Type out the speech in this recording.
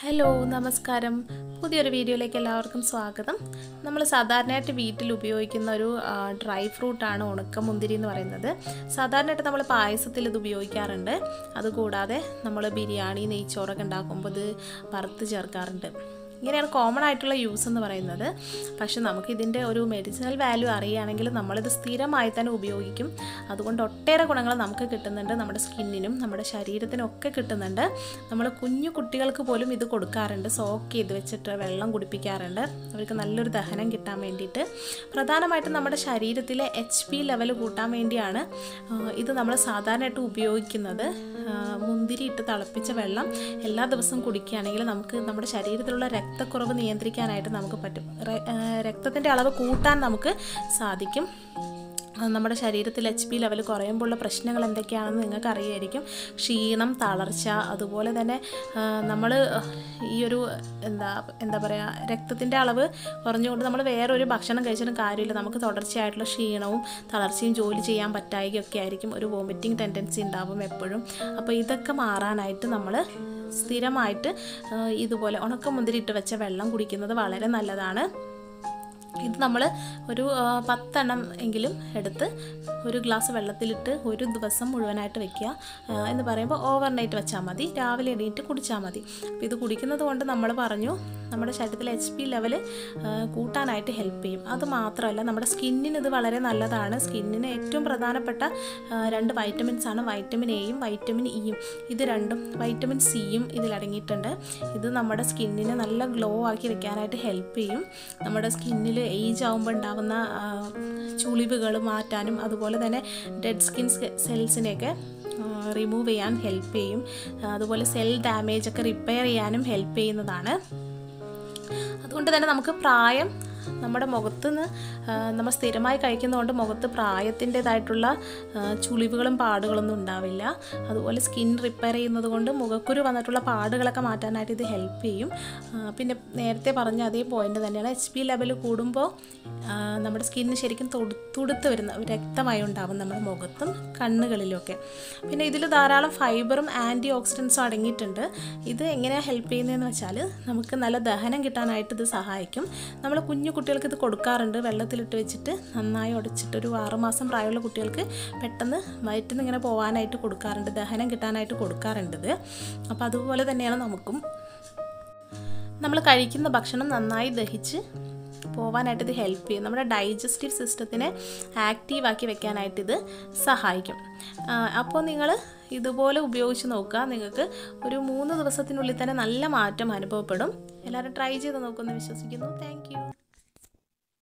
hello നമസ്കാരം പുതിയൊരു വീഡിയോയിലേക്ക് എല്ലാവർക്കും സ്വാഗതം നമ്മൾ സാധാരണയായിട്ട് വീട്ടിൽ ഉപയോഗിക്കുന്ന ഒരു ആ, ഡ്രൈ ഫ്രൂട്ടാണ് ഉണക്കമുന്തിരി എന്ന് പറയുന്നത് സാധാരണയായിട്ട് നമ്മൾ പായസത്തിൽ ഇത് ഉപയോഗിക്കാറുണ്ട് അതുകൂടാതെ നമ്മൾ ബിരിയാണി നെയ്ച്ചോറൊക്കെ ഉണ്ടാക്കുമ്പോൾ ഇത് വറുത്ത് ചേർക്കാറുണ്ട് ഇങ്ങനെയാണ് കോമൺ ആയിട്ടുള്ള യൂസ് എന്ന് പറയുന്നത് പക്ഷെ നമുക്ക് ഇതിൻ്റെ ഒരു മെഡിസിനൽ വാല്യൂ അറിയുകയാണെങ്കിൽ നമ്മളിത് സ്ഥിരമായി തന്നെ ഉപയോഗിക്കും അതുകൊണ്ട് ഒട്ടേറെ ഗുണങ്ങൾ നമുക്ക് കിട്ടുന്നുണ്ട് നമ്മുടെ സ്കിന്നിനും നമ്മുടെ ശരീരത്തിനും ഒക്കെ കിട്ടുന്നുണ്ട് നമ്മൾ കുഞ്ഞു കുട്ടികൾക്ക് പോലും ഇത് കൊടുക്കാറുണ്ട് സോക്ക് ചെയ്ത് വെച്ചിട്ട് വെള്ളം കുടിപ്പിക്കാറുണ്ട് അവർക്ക് നല്ലൊരു ദഹനം കിട്ടാൻ വേണ്ടിയിട്ട് പ്രധാനമായിട്ടും നമ്മുടെ ശരീരത്തിലെ എച്ച് പി ലെവൽ കൂട്ടാൻ വേണ്ടിയാണ് ആ, ഇത് നമ്മൾ സാധാരണയായിട്ട് ഉപയോഗിക്കുന്നത് ആ, മുന്തിരി ഇട്ട് തിളപ്പിച്ച വെള്ളം എല്ലാ ദിവസവും കുടിക്കുകയാണെങ്കിൽ നമുക്ക് നമ്മുടെ ശരീരത്തിലുള്ള രക്തക്കുറവ് നിയന്ത്രിക്കാനായിട്ട് നമുക്ക് പറ്റും റെ- ആ, രക്തത്തിൻ്റെ അളവ് കൂട്ടാൻ നമുക്ക് സാധിക്കും ആ, നമ്മുടെ ശരീരത്തിൽ എച്ച് പി ലെവൽ കുറയുമ്പോഴുള്ള പ്രശ്നങ്ങൾ എന്തൊക്കെയാണെന്ന് നിങ്ങൾക്ക് അറിയായിരിക്കും ക്ഷീണം തളർച്ച അതുപോലെ തന്നെ നമ്മൾ ഈ ഒരു എന്താ എന്താ പറയുക രക്തത്തിൻ്റെ അളവ് കുറഞ്ഞുകൊണ്ട് നമ്മൾ വേറൊരു ഭക്ഷണം കഴിച്ചിട്ടും കാര്യമില്ല നമുക്ക് തുടർച്ചയായിട്ടുള്ള ക്ഷീണവും തളർച്ചയും ജോലി ചെയ്യാൻ പറ്റായികയൊക്കെ ആയിരിക്കും ഒരു വോമിറ്റിംഗ് ടെൻഡൻസി ഉണ്ടാവും എപ്പോഴും അപ്പോൾ ഇതൊക്കെ മാറാനായിട്ട് നമ്മൾ സ്ഥിരമായിട്ട് ആ, ഇതുപോലെ ഉണക്കമുന്തിരി ഇട്ട് വെച്ച വെള്ളം കുടിക്കുന്നത് വളരെ നല്ലതാണ് ഇത് നമ്മൾ ഒരു ആ, പത്തെണ്ണം എങ്കിലും എടുത്ത് ഒരു ഗ്ലാസ് വെള്ളത്തിലിട്ട് ഒരു ദിവസം മുഴുവനായിട്ട് വെക്കുക ആ, എന്ന് പറയുമ്പോൾ ഓവർ നൈറ്റ് വെച്ചാൽ മതി രാവിലെ എണീറ്റ് കുടിച്ചാൽ മതി അപ്പോൾ ഇത് കുടിക്കുന്നത് കൊണ്ട് നമ്മൾ പറഞ്ഞു നമ്മുടെ ശരീരത്തിലെ എച്ച് പി ലെവൽ കൂട്ടാനായിട്ട് ഹെൽപ്പ് ചെയ്യും അത് മാത്രമല്ല നമ്മുടെ സ്കിന്നിന് ഇത് വളരെ നല്ലതാണ് സ്കിന്നിന് ഏറ്റവും പ്രധാനപ്പെട്ട ആ, രണ്ട് വൈറ്റമിൻസ് ആണ് വൈറ്റമിൻ എയും വൈറ്റമിൻ ഇയും ഇത് രണ്ടും വൈറ്റമിൻ സിയും ഇതിലടങ്ങിയിട്ടുണ്ട് ഇത് നമ്മുടെ സ്കിന്നിനെ നല്ല ഗ്ലോ ആക്കി വെക്കാനായിട്ട് ഹെൽപ്പ് ചെയ്യും നമ്മുടെ സ്കിന്നിൽ ഏജ് ആകുമ്പോൾ ഉണ്ടാകുന്ന ആ, ചുളിവുകൾ മാറ്റാനും അതുപോലെ തന്നെ ഡെഡ് സ്കിൻ സെൽസിനെയൊക്കെ റിമൂവ് ചെയ്യാൻ ഹെൽപ്പ് ചെയ്യും ആ, അതുപോലെ സെൽ ഡാമേജ് ഒക്കെ റിപ്പയർ ചെയ്യാനും ഹെൽപ്പ് ചെയ്യുന്നതാണ് അതുകൊണ്ട് തന്നെ നമുക്ക് പ്രായം നമ്മുടെ മുഖത്ത് നിന്ന് നമ്മൾ സ്ഥിരമായി കഴിക്കുന്നതുകൊണ്ട് മുഖത്ത് പ്രായത്തിൻ്റെതായിട്ടുള്ള ആ, ചുളിവുകളും പാടുകളൊന്നും ഉണ്ടാവില്ല അതുപോലെ സ്കിൻ റിപ്പയർ ചെയ്യുന്നത് കൊണ്ട് മുഖക്കുരു വന്നിട്ടുള്ള പാടുകളൊക്കെ മാറ്റാനായിട്ട് ഇത് ഹെൽപ്പ് ചെയ്യും ആ, പിന്നെ നേരത്തെ പറഞ്ഞ അതേ പോയിന്റ് തന്നെയാണ് എച്ച് പി ലെവൽ കൂടുമ്പോൾ ആ, നമ്മുടെ സ്കിന്ന് ശരിക്കും തൊടു തുടുത്ത് വരുന്ന രക്തമായി ഉണ്ടാവും നമ്മുടെ മുഖത്തും കണ്ണുകളിലുമൊക്കെ പിന്നെ ഇതിൽ ധാരാളം ഫൈബറും ആൻറ്റി ഓക്സിഡൻസും അടങ്ങിയിട്ടുണ്ട് ഇത് എങ്ങനെയാണ് ഹെൽപ്പ് ചെയ്യുന്നതെന്ന് വെച്ചാൽ നമുക്ക് നല്ല ദഹനം കിട്ടാനായിട്ട് ഇത് സഹായിക്കും നമ്മൾ കുഞ്ഞു കുട്ടികൾക്ക് ഇത് കൊടുക്കാറുണ്ട് വെള്ളത്തിലിട്ട് വെച്ചിട്ട് നന്നായി ഉടച്ചിട്ട് ഒരു ആറുമാസം പ്രായമുള്ള കുട്ടികൾക്ക് പെട്ടെന്ന് വയറ്റിൽ നിന്ന് ഇങ്ങനെ പോകാനായിട്ട് കൊടുക്കാറുണ്ട് ദഹനം കിട്ടാനായിട്ട് കൊടുക്കാറുണ്ട് ഇത് അപ്പോൾ അതുപോലെ തന്നെയാണ് നമുക്കും നമ്മൾ കഴിക്കുന്ന ഭക്ഷണം നന്നായി ദഹിച്ച് പോവാനായിട്ട് ഇത് ഹെൽപ്പ് ചെയ്യും നമ്മുടെ ഡൈജസ്റ്റീവ് സിസ്റ്റത്തിനെ ആക്റ്റീവാക്കി വെക്കാനായിട്ട് ഇത് സഹായിക്കും ആ, അപ്പോൾ നിങ്ങൾ ഇതുപോലെ ഉപയോഗിച്ച് നോക്കുക നിങ്ങൾക്ക് ഒരു മൂന്ന് ദിവസത്തിനുള്ളിൽ തന്നെ നല്ല മാറ്റം അനുഭവപ്പെടും എല്ലാവരും ട്രൈ ചെയ്ത് നോക്കുമെന്ന് വിശ്വസിക്കുന്നു താങ്ക്